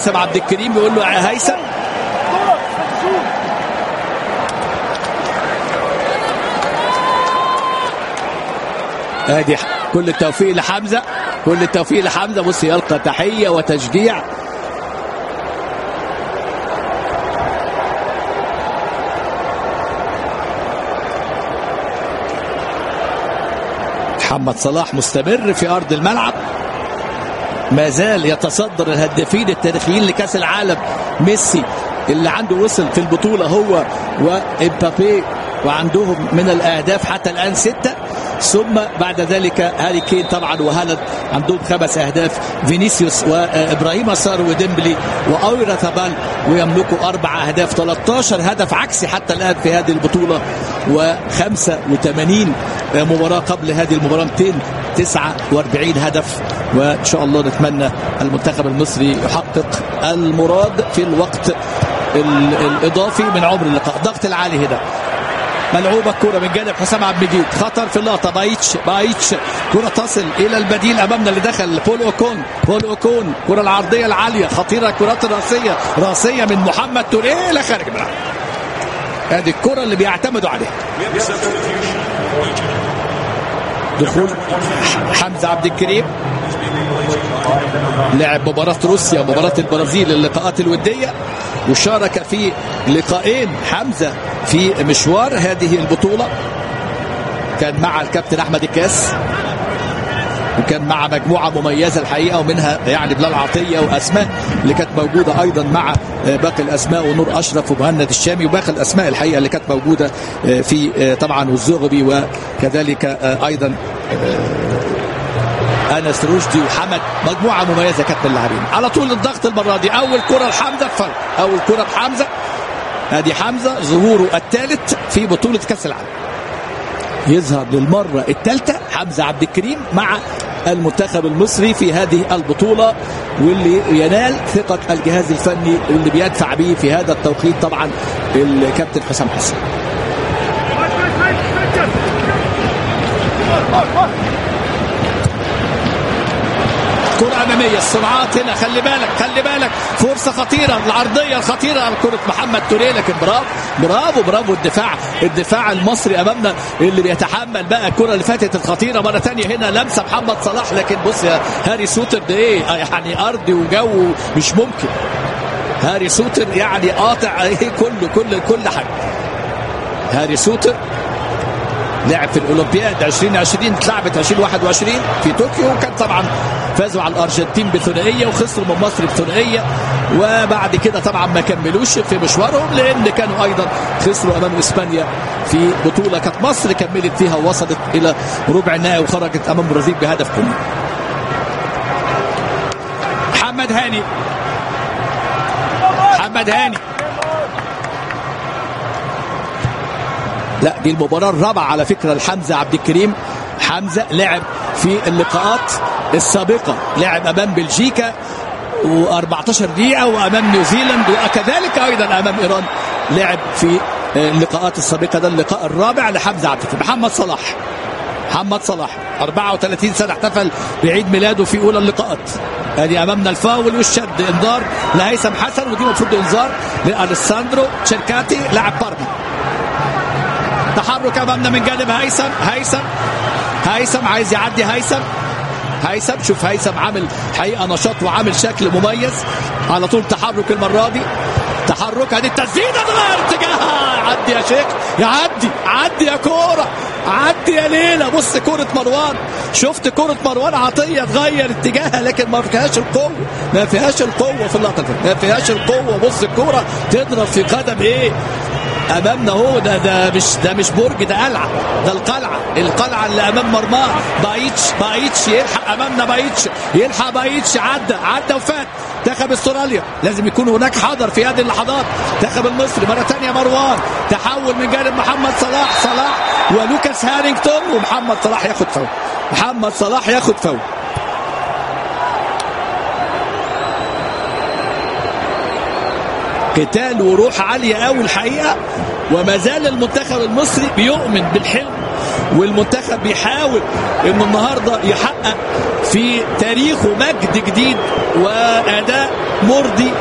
هيثم عبد الكريم بيقول له يا هيثم ادي كل التوفيق لحمزه كل التوفيق لحمزه بص يلقى تحيه وتشجيع محمد صلاح مستمر في ارض الملعب ما زال يتصدر الهدافين التاريخيين لكاس العالم ميسي اللي عنده وصل في البطوله هو وامبابي وعندهم من الاهداف حتى الان سته ثم بعد ذلك هاري كين طبعا وهالاند عندهم خمس اهداف فينيسيوس وابراهيم سار وديمبلي واويرا ثبال ويملكوا اربع اهداف 13 هدف عكسي حتى الان في هذه البطوله و85 مباراه قبل هذه المباراه 249 هدف وان شاء الله نتمنى المنتخب المصري يحقق المراد في الوقت الاضافي من عمر اللقاء الضغط العالي هنا ملعوبة الكرة من جانب حسام عبد المجيد خطر في اللقطة بايتش بايتش كرة تصل إلى البديل أمامنا اللي دخل بول أوكون بول أوكون كرة العرضية العالية خطيرة كرات راسية راسية من محمد توريه إلى خارج الملعب هذه الكرة اللي بيعتمدوا عليها دخول حمزة عبد الكريم لعب مباراة روسيا مباراة البرازيل اللقاءات الودية وشارك في لقاءين حمزة في مشوار هذه البطولة كان مع الكابتن أحمد الكاس وكان مع مجموعة مميزة الحقيقة ومنها يعني بلال عطية وأسماء اللي كانت موجودة أيضا مع باقي الأسماء ونور أشرف ومهند الشامي وباقي الأسماء الحقيقة اللي كانت موجودة في طبعا والزغبي وكذلك أيضا انس رشدي وحمد مجموعه مميزه كانت من اللاعبين على طول الضغط المره دي اول كره لحمزه فرق اول كره لحمزه ادي حمزه ظهوره الثالث في بطوله كاس العالم يظهر للمره الثالثه حمزه عبد الكريم مع المنتخب المصري في هذه البطوله واللي ينال ثقه الجهاز الفني واللي بيدفع به في هذا التوقيت طبعا الكابتن حسام حسن كرة أمامية السرعات هنا خلي بالك خلي بالك فرصة خطيرة العرضية الخطيرة كرة محمد توريه لكن برافو برافو برافو الدفاع الدفاع المصري أمامنا اللي بيتحمل بقى الكرة اللي فاتت الخطيرة مرة ثانية هنا لمسة محمد صلاح لكن بص يا هاري سوتر ده إيه يعني أرضي وجو مش ممكن هاري سوتر يعني قاطع ايه كله كل كل حاجة هاري سوتر لعب في الاولمبياد 2020 اتلعبت 2021 في طوكيو وكان طبعا فازوا على الارجنتين بثنائيه وخسروا من مصر بثنائيه وبعد كده طبعا ما كملوش في مشوارهم لان كانوا ايضا خسروا امام اسبانيا في بطوله كانت مصر كملت فيها ووصلت الى ربع النهائي وخرجت امام البرازيل بهدف كل محمد هاني محمد هاني لا دي المباراة الرابعة على فكرة لحمزة عبد الكريم حمزة لعب في اللقاءات السابقة لعب أمام بلجيكا و14 دقيقة وأمام نيوزيلاند وكذلك أيضا أمام إيران لعب في اللقاءات السابقة ده اللقاء الرابع لحمزة عبد الكريم محمد صلاح محمد صلاح 34 سنة احتفل بعيد ميلاده في أولى اللقاءات ادي امامنا الفاول والشد انذار لهيثم حسن ودي المفروض انذار لالساندرو تشيركاتي لاعب بارما تحرك امامنا من جانب هيثم هيثم هيثم عايز يعدي هيثم هيثم شوف هيثم عامل حقيقه نشاط وعامل شكل مميز على طول تحرك المره دي تحرك ادي التسديده اتغير اتجاهها عدي يا شيخ يعدي عدي يا كوره عدي يا ليلى بص كوره مروان شفت كوره مروان عطيه تغير اتجاهها لكن ما فيهاش القوه ما فيهاش القوه في اللقطه ما فيهاش القوه بص الكوره تضرب في قدم ايه امامنا هو ده ده مش ده مش برج ده قلعه ده القلعه القلعه اللي امام مرماه بايتش بايتش يلحق امامنا بايتش يلحق بايتش عدى عدى وفات منتخب استراليا لازم يكون هناك حذر في هذه اللحظات منتخب المصري مره ثانيه مروان تحول من جانب محمد صلاح صلاح ولوكاس هارينغتون ومحمد صلاح ياخد فاول محمد صلاح ياخد فاول قتال وروح عاليه قوي الحقيقه وما زال المنتخب المصري بيؤمن بالحلم والمنتخب بيحاول انه النهارده يحقق في تاريخه مجد جديد واداء مرضي